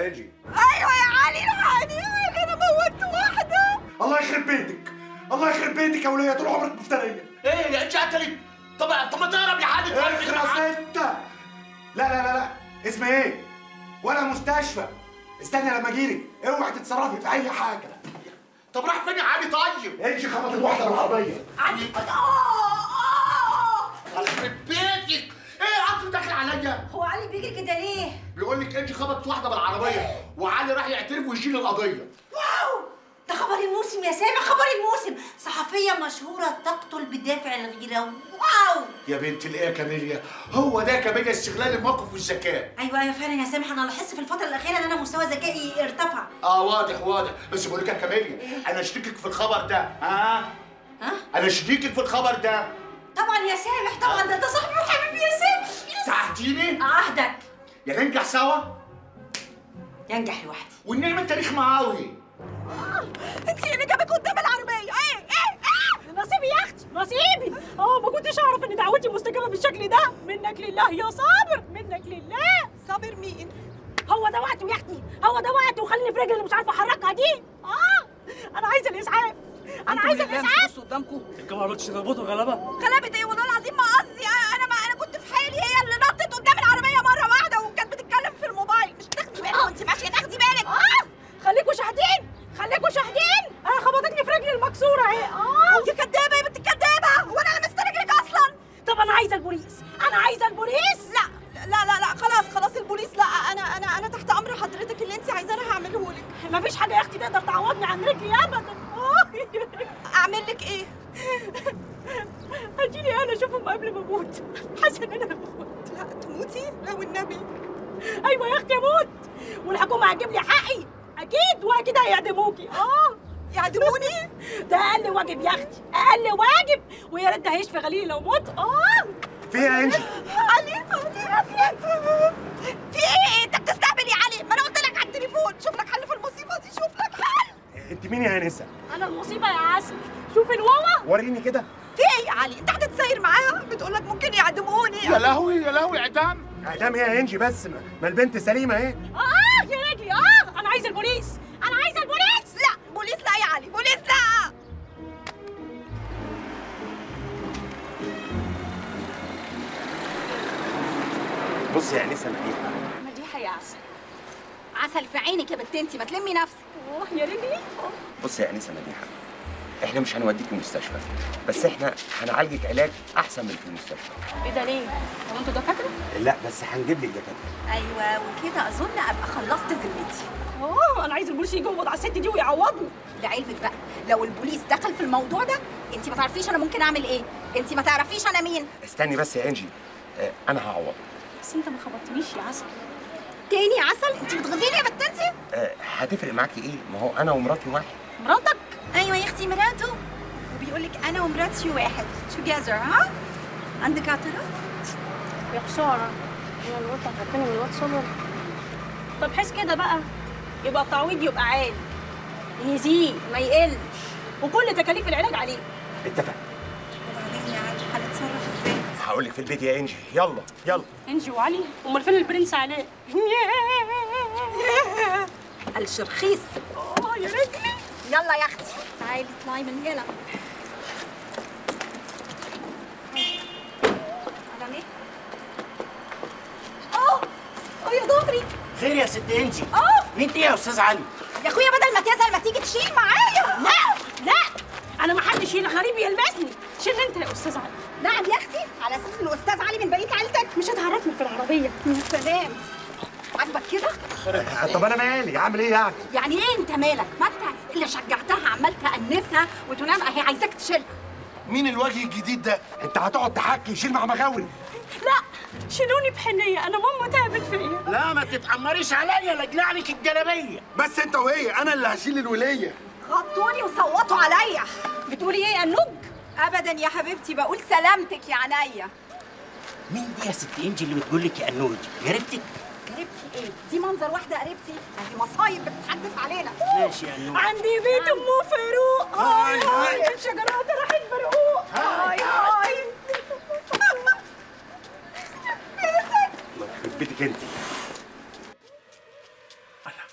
يا انجي ايوه يا علي الحقني يا علي انا موتت واحده الله يخرب بيتك الله يخرب بيتك يا وليه طول عمرك مفتريه ايه يا انت قتلت طب طب ما تهرب يا حاج اخرس انت لا لا لا لا اسمها ايه ولا مستشفى استنى لما اجيلك اوعي تتصرفي في اي حاجه طب راح فين يا علي طيب انجي خبطت واحده بالعربيه علي اه يخرب بيتك ايه قطر داخل عليا هو علي بيجري كده ليه؟ بيقول لك انت خبطت واحده بالعربيه وعلي راح يعترف ويشيل القضيه واو ده خبر الموسم يا سامع خبر الموسم صحفية مشهورة تقتل بدافع الغيرة واو يا بنت الايه يا كاميليا هو ده كاميليا استغلال الموقف والذكاء ايوه ايوه فعلا يا سامح انا لاحظت في الفترة الأخيرة ان انا مستوى ذكائي ارتفع اه واضح واضح بس بقول لك يا كاميليا انا شريكك في الخبر ده ها ها؟ انا شريكك في الخبر ده طبعا يا سامح طبعا ده انت صاحبي وحبيبي يا سامح يس. تعهديني عهدك يا ننجح سوا ينجح لوحدي ونعمل تاريخ معاوي انت اللي جابك قدام العربية ايه ايه ايه نصيبي يا اختي نصيبي اه ما كنتش اعرف ان دعوتي مستجابه بالشكل ده منك لله يا صابر منك لله صابر مين؟ هو ده وقته يا اختي هو ده وقته وخليني في رجلي اللي مش عارفه احركها دي اه انا عايزه الاسعاف انا عايزه الاسعاف قدامكم انت ما عملتش تربطوا غلبه غلبت ايه والله العظيم ما قصدي انا ما انا كنت في حالي هي اللي نطت قدام العربية مرة واحدة وكانت بتتكلم في الموبايل مش تاخدي بالك وانت ماشية تاخدي بالك اه خليكوا شاهدين خليكوا شاهدين انا خبطتني في رجلي المكسوره اهي اه يا كدابة يا بنت كدابة وانا لمست رجلك اصلا طب انا عايزه البوليس انا عايزه البوليس لا لا لا لا خلاص خلاص البوليس لا انا انا انا تحت امر حضرتك اللي انت عايزاه انا هعمله لك مفيش حاجه يا اختي تقدر تعوضني عن رجلي ابدا اه اعمل لك ايه هجيلي انا اشوفهم قبل ما اموت حاسه ان انا هموت لا تموتي لا والنبي ايوه يا اختي اموت والحكومه هتجيب لي حقي اكيد واكيد هيعدموكي اه يعدموني ده اقل واجب يا اختي اقل واجب ويا ريت ده هيشفي غليلي لو مت اه في ايه يا انجي علي علي في ايه انت بتستقبل يا علي ما انا قلت لك على التليفون شوف لك حل في المصيبه دي شوف لك حل انت مين يا انسه انا المصيبه يا عسل شوف الواوا وريني كده في ايه يا علي انت هتتساير معاها بتقول لك ممكن يعدموني يا لهوي يا لهوي اعدام اعدام ايه يا انجي بس ما ما البنت سليمه اهي اه يا رجلي اه انا عايزه البوليس انا عايزه البوليس لا بوليس لا يا علي بوليس لا بص يا انسه مديحه مديحه يا عسل عسل في عينك يا بنت انت ما تلمي نفسك اه يا رجلي بص يا انسه مديحه احنا مش هنوديك المستشفى بس احنا هنعالجك علاج احسن من في المستشفى ايه ده ليه؟ هو انتوا دكاتره؟ لا بس هنجيب لك دكاتره ايوه وكده اظن ابقى خلصت ذمتي اه انا عايز البوليس يجي يقبض على الست دي ويعوضني لعلمك بقى لو البوليس دخل في الموضوع ده انت ما تعرفيش انا ممكن اعمل ايه انت ما تعرفيش انا مين استني بس يا انجي اه انا هعوضك بس انت ما خبطتنيش يا عسل تاني عسل انت بتغزيني يا بنت انت اه هتفرق معاكي ايه ما هو انا ومراتي واحد مراتك ايوه يا اختي مراته وبيقول لك انا ومراتي واحد together ها عندك اعتراض يا خساره انا اللي قلت هتفكني من الواد صبر طب حس كده بقى يبقى التعويض يبقى عالي يزيد ما يقلش وكل تكاليف العلاج عليه اتفق وبعدين يا علي هنتصرف ازاي هقول لك في البيت يا انجي يلا يلا انجي وعلي امال فين البرنس علاء الشرخيص اه يا رجلي يلا يا اختي تعالي اطلعي من هنا على مين اه اه يا ضهري خير يا ست انجي اه مين دي يا استاذ علي يا اخويا بدل ما تزعل ما تيجي تشيل معايا لا لا انا ما حدش يلا غريب يلمسني شيل انت يا استاذ علي نعم يا اختي على اساس ان الاستاذ علي من بقيه عيلتك مش هتعرفني في العربيه يا سلام عاجبك كده آه، طب انا مالي اعمل ايه يعني يعني ايه انت مالك ما انت اللي شجعتها عمال تأنسها وتنام اهي عايزاك تشيلها مين الوجه الجديد ده انت هتقعد تحكي شيل مع مغاوري لا شيلوني بحنيه انا ماما تعبت فيا لا ما تتحمريش عليا لاجلع لك الجلابيه بس انت وهي انا اللي هشيل الوليه غطوني وصوتوا عليا بتقولي ايه يا انوج ابدا يا حبيبتي بقول سلامتك يا عينيا مين دي يا ست انجي اللي بتقول لك يا انوج جربتك قريبتي ايه دي منظر واحده قريبتي دي مصايب بتتحدث علينا ماشي يا انوج عندي بيت ام فاروق هاي هاي الشجرات راحت برقوق هاي هاي الله يخرب بيتك انت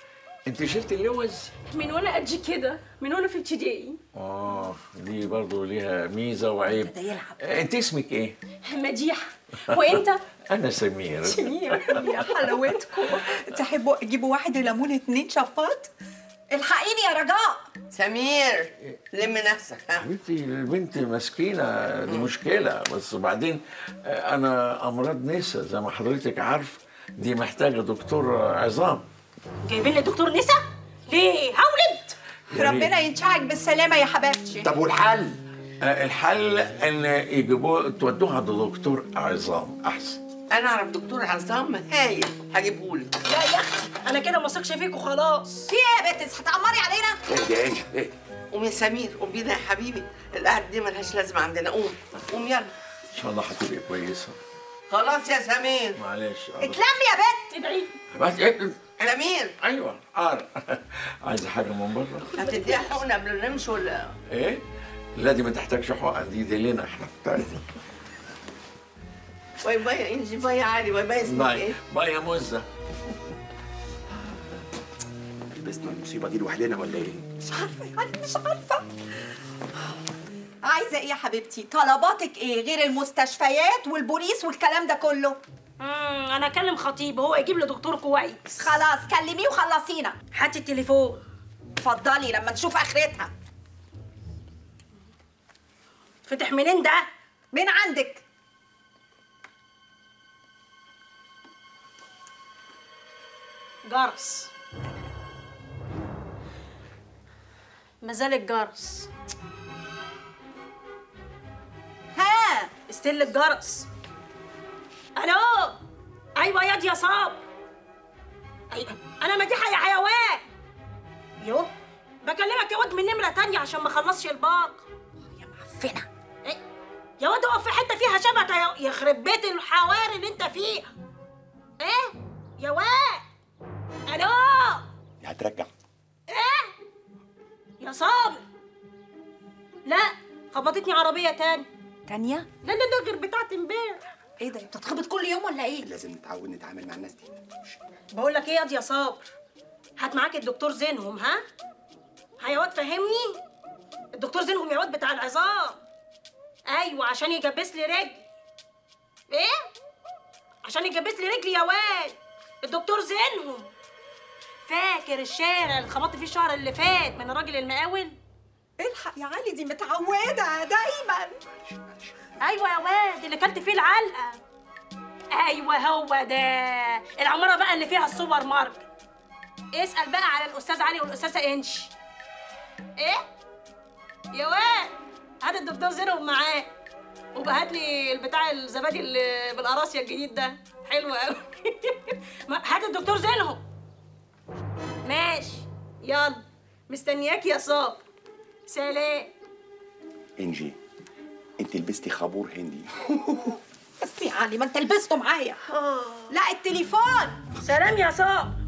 انت شفت اللوز من وانا قد كده من وانا في ابتدائي اه دي برضو ليها ميزه وعيب ده يلعب. انت اسمك ايه مديحه وانت انا سمير يا حلاوتكم تحبوا تجيبوا واحد ليمون اتنين شفاط الحقيني يا رجاء سمير لم نفسك ها حبيبتي البنت مسكينه دي مشكله بس وبعدين آه، انا امراض نسا زي ما حضرتك عارف دي محتاجه دكتور عظام جايبين لي دكتور نسا ليه هولد يا ريت. ربنا ينشعك بالسلامه يا حبيبتي طب والحل آه، الحل ان يجيبوه تودوها عند دكتور عظام احسن انا اعرف دكتور عصام هايل هجيبهولك لا يا اختي انا كده ما اثقش فيك وخلاص في ايه يا بنت هتعمري علينا ايه يا انجي ايه قوم يا سمير قوم بينا يا حبيبي القعده دي ملهاش لازمه عندنا قوم قوم يلا ان شاء الله هتبقي كويسه خلاص يا سمير معلش اتلمي يا بنت ادعي لي. بس إيه؟ سمير ايوه اه عايزه حاجه من بره هتديها حقنه قبل ما نمشي ولا ايه لا دي ما تحتاجش حقن دي دي لنا احنا بتاعتنا باي باي يا انجي باي يا علي باي باي اسمك باي ايه باي يا مزه لبسنا المصيبه دي لوحدنا ولا ايه؟ مش عارفه يعني مش عارفه عايزه ايه يا حبيبتي طلباتك ايه غير المستشفيات والبوليس والكلام ده كله امم انا اكلم خطيب هو يجيب لي دكتور كويس خلاص كلميه وخلصينا هاتي التليفون اتفضلي لما نشوف اخرتها فتح منين ده من عندك جرس مازال الجرس ها استل الجرس الو ايوه ياض يا صاب ايوه انا مديحه يا حيوان يو بكلمك يا واد من نمره تانية عشان ما اخلصش الباق يا معفنه إيه؟ يا واد اقف في حته فيها شبكه يا- يخرب بيت الحواري اللي انت فيها ايه يا واد الو هترجع يا صابر لا خبطتني عربيه تاني تانية لا لا لا غير بتاعت امبارح ايه ده بتتخبط كل يوم ولا ايه لازم نتعود نتعامل مع الناس دي بقول لك ايه ياض يا صابر هات معاك الدكتور زينهم ها ها يا واد فهمني الدكتور زينهم يا واد بتاع العظام ايوه عشان يجبس لي رجلي ايه عشان يجبس لي رجلي يا واد الدكتور زينهم فاكر الشارع اللي خبطت فيه الشهر اللي فات من الراجل المقاول الحق يا علي دي متعوده دايما ايوه يا واد اللي كلت فيه العلقه ايوه هو ده العماره بقى اللي فيها السوبر ماركت اسال بقى على الاستاذ علي والاستاذه انش ايه يا واد هات الدكتور زينهم معاه وبقى هات لي البتاع الزبادي اللي بالقراصيه الجديد ده حلو قوي هات الدكتور زينهم ماشي يلا مستنياك يا صابر سلام انجي انت لبستي خابور هندي بس يا علي ما انت لبسته معايا لا التليفون سلام يا صابر